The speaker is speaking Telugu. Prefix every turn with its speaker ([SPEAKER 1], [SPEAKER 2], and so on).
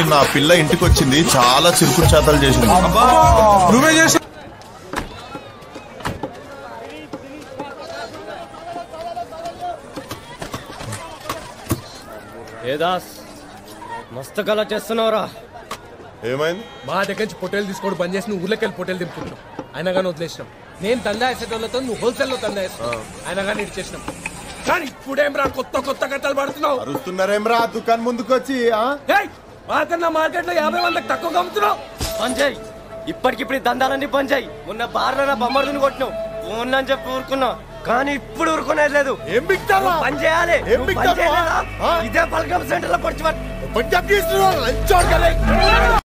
[SPEAKER 1] నిన్న ఆ పిల్ల ఇంటికి వచ్చింది చాలా చిరుకు చేతలు చేసింది
[SPEAKER 2] నువ్వే చేసి
[SPEAKER 3] ఏ దాస్ మస్తు కళ చేస్తున్నావురా
[SPEAKER 1] ఏమైంది
[SPEAKER 4] మా దగ్గర నుంచి పొట్టేలు తీసుకోవడం బంద్ చేసి నువ్వు ఊర్లోకి వెళ్ళి పొట్టేలు దింపుతున్నావు అయినా కానీ వదిలేసినాం నేను దందా వేసేటోళ్ళతో నువ్వు హోల్సేల్ లో దందా వేస్తున్నావు అయినా కానీ ఇచ్చేసినాం కానీ ఇప్పుడేం రా కొత్త కొత్త కట్టలు పడుతున్నావు
[SPEAKER 1] అరుస్తున్నారేమ్రా దుకాణం ముందుకు వచ్చి ఆ?
[SPEAKER 4] ఏయ్, మాకన్నా మార్కెట్ లో యాభై వందకి తక్కువ అమ్ముతున్నావు
[SPEAKER 3] పంజాయ్ ఇప్పటికిప్పుడు ఈ దందాలన్నీ పంజాయ్ మొన్న బార్లో నా బొమ్మర్దుని కొట్టినావు ఫోన్ అని చెప్పి ఊరుకున్నా కానీ ఇప్పుడు ఊరుకునేది లేదు
[SPEAKER 1] ఏం బిక్తారా
[SPEAKER 3] పని చేయాలి
[SPEAKER 1] ఏం
[SPEAKER 3] నువ్వు పని
[SPEAKER 1] బిక్తావా?
[SPEAKER 3] చేయలేదా?
[SPEAKER 1] ఆ?
[SPEAKER 3] ఇదే పలకం సెంటర్ లో పొడిచి
[SPEAKER 1] పంజాబ్ చేస్తున్నావు లంచోడు కదా